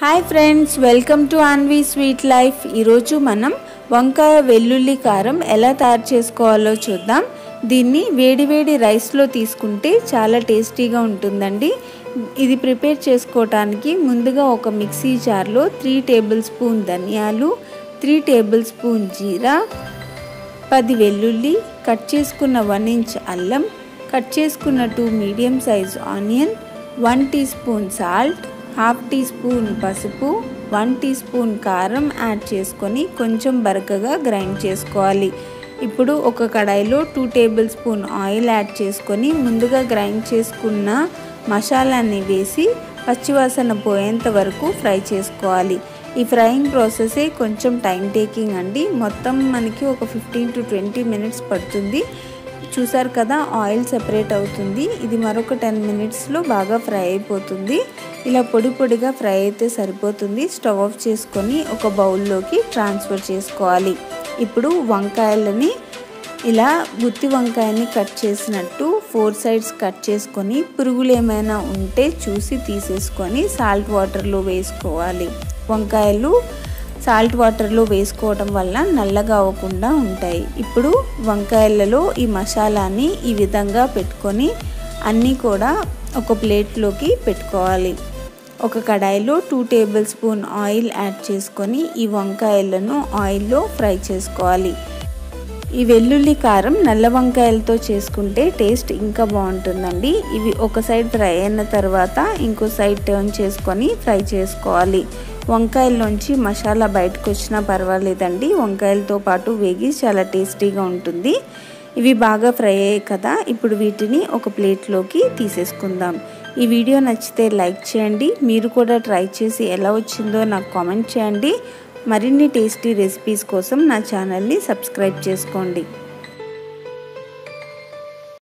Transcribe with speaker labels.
Speaker 1: hi friends welcome to Anvi sweet life ఈరోజు మనం వంకాయ వెల్లుల్లి కారం ఎలా తయారు చేసుకోవాలో చూద్దాం దీన్ని వేడివేడి రైస్లో తీసుకుంటే చాలా టేస్టీగా ఉంటుందండి ఇది ప్రిపేర్ చేసుకోవటానికి ముందుగా ఒక మిక్సీ జార్లో త్రీ టేబుల్ స్పూన్ ధనియాలు త్రీ టేబుల్ స్పూన్ జీరా పది వెల్లుల్లి కట్ చేసుకున్న వన్ ఇంచ్ అల్లం కట్ చేసుకున్న two medium size onion one teaspoon salt half teaspoon పసుపు వన్ టీ స్పూన్ కారం యాడ్ చేసుకొని కొంచెం బరకగా గ్రైండ్ చేసుకోవాలి ఇప్పుడు ఒక కడాయిలో two tablespoon oil add చేసుకొని ముందుగా గ్రైండ్ చేసుకున్న మసాలాన్ని వేసి పచ్చివాసన పోయేంత వరకు ఫ్రై చేసుకోవాలి ఈ ఫ్రైయింగ్ ప్రాసెసే కొంచెం టైం టేకింగ్ అండి మొత్తం మనకి ఒక ఫిఫ్టీన్ టు ట్వంటీ మినిట్స్ పడుతుంది చూసారు కదా ఆయిల్ సెపరేట్ అవుతుంది ఇది మరొక టెన్ మినిట్స్లో బాగా ఫ్రై అయిపోతుంది ఇలా పొడి పొడిగా ఫ్రై అయితే సరిపోతుంది స్టవ్ ఆఫ్ చేసుకొని ఒక బౌల్లోకి ట్రాన్స్ఫర్ చేసుకోవాలి ఇప్పుడు వంకాయలని ఇలా గుత్తి వంకాయని కట్ చేసినట్టు ఫోర్ సైడ్స్ కట్ చేసుకొని పురుగులు ఏమైనా ఉంటే చూసి తీసేసుకొని సాల్ట్ వాటర్లో వేసుకోవాలి వంకాయలు సాల్ట్ వాటర్లో వేసుకోవడం వల్ల నల్లగా అవ్వకుండా ఉంటాయి ఇప్పుడు వంకాయలలో ఈ మసాలాని ఈ విధంగా పెట్టుకొని అన్నీ కూడా ఒక ప్లేట్లోకి పెట్టుకోవాలి ఒక కడాయిలో two tablespoon oil add చేసుకొని ఈ వంకాయలను ఆయిల్లో ఫ్రై చేసుకోవాలి ఈ వెల్లుల్లి కారం నల్ల వంకాయలతో చేసుకుంటే టేస్ట్ ఇంకా బాగుంటుందండి ఇవి ఒక సైడ్ ఫ్రై అయిన తర్వాత ఇంకో సైడ్ టర్న్ చేసుకొని ఫ్రై చేసుకోవాలి వంకాయల్లోంచి మసాలా బయటకు వచ్చినా పర్వాలేదండి వంకాయలతో పాటు వేగి చాలా టేస్టీగా ఉంటుంది ఇవి బాగా ఫ్రై అయ్యాయి కదా ఇప్పుడు వీటిని ఒక ప్లేట్లోకి తీసేసుకుందాం ఈ వీడియో నచ్చితే లైక్ చేయండి మీరు కూడా ట్రై చేసి ఎలా వచ్చిందో నాకు కామెంట్ చేయండి మరిన్ని టేస్టీ రెసిపీస్ కోసం నా ఛానల్ని సబ్స్క్రైబ్ చేసుకోండి